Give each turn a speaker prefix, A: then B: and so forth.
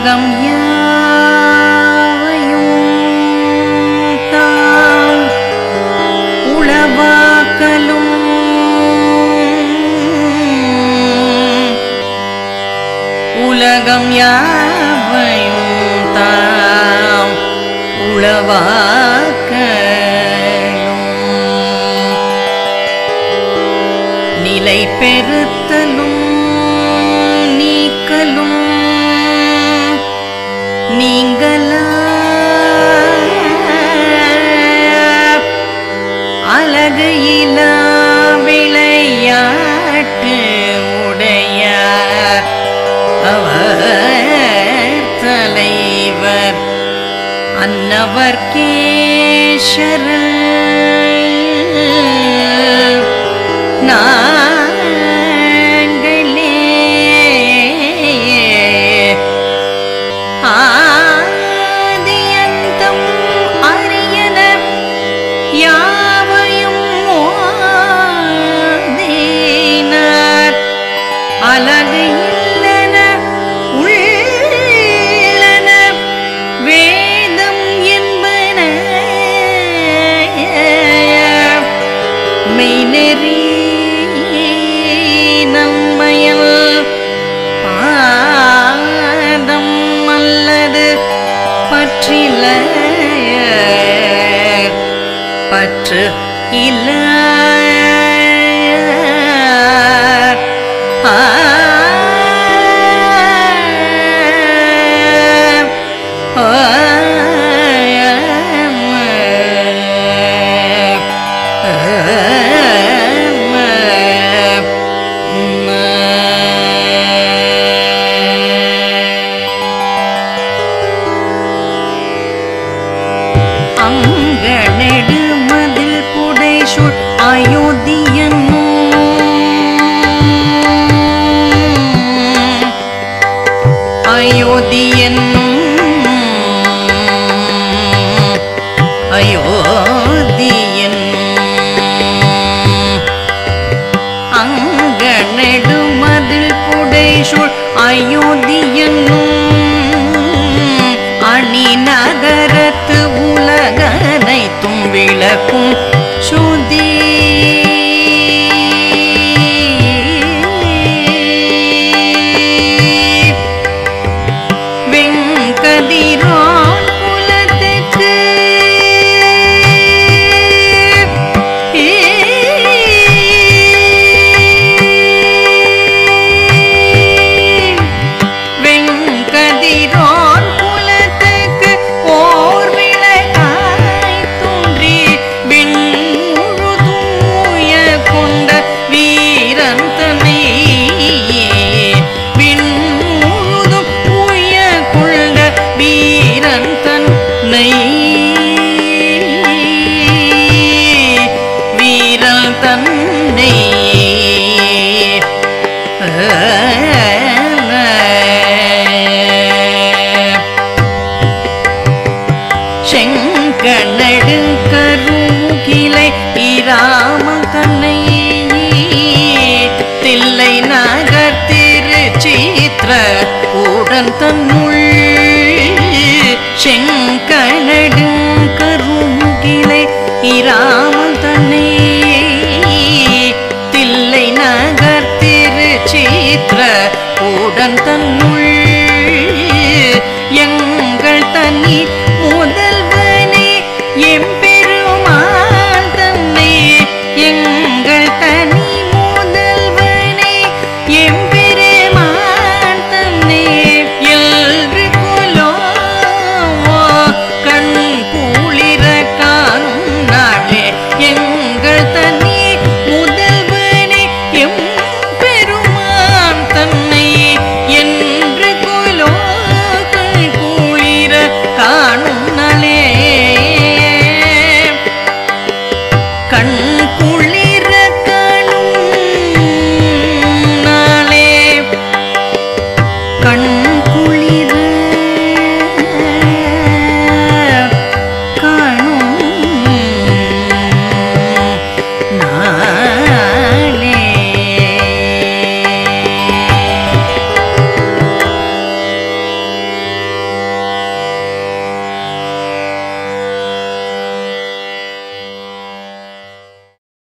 A: உலகம் யாவையும் தாம் உளவாக்கலும் உலகம் யாவையும் தாம் உளவாக்கலும் நிலை பெறுத்தலும் நீக்கலும் நீங்களா அழகு இலா விளையாட்டு உடைய அவர் தலைவர் அன்னவர் கேஷரன் நாங்களே ஆதியந்தம் அரியன யாவையும் ஓதினார் அழகு இல்லன உள்ளன வேதம் என்பன மெய்நெறி நம்மயல் பாதம் அல்லது பற்றில பற்று இல்ல ஆ அங்கனெடு மதில் புடைசூழ் அயோத்தியன்னும் அயோத்தியன்னும் அயோத்தியன்னும் அங்கனெடு மதில் புடைசூழ் அயோத்தியன்னும் அணி நகரத்து உலகனைத்தும் விளக்கும் சுதி வெங்கதிரோன் குலத்துக்கு வெங்கதிரோன் குலத்துக்கு ஓர் விளக்காய் தோன்றி விண் முழுதூய கொண்ட வீரன் தன்னை விண் முழுதும் உய கொண்ட வீரன் தன்னை வீரன் தன்னை செங்கனெடுங்கருகிலை இராமன் தன்னை தில்லை நகர் திருச்சீத்திர உடன் தன்னுள் செங்கனெடுங்கருகிலை இராமன் தன்னை தில்லை நகர் திருச்சீத்திர உடன் தன்னுள்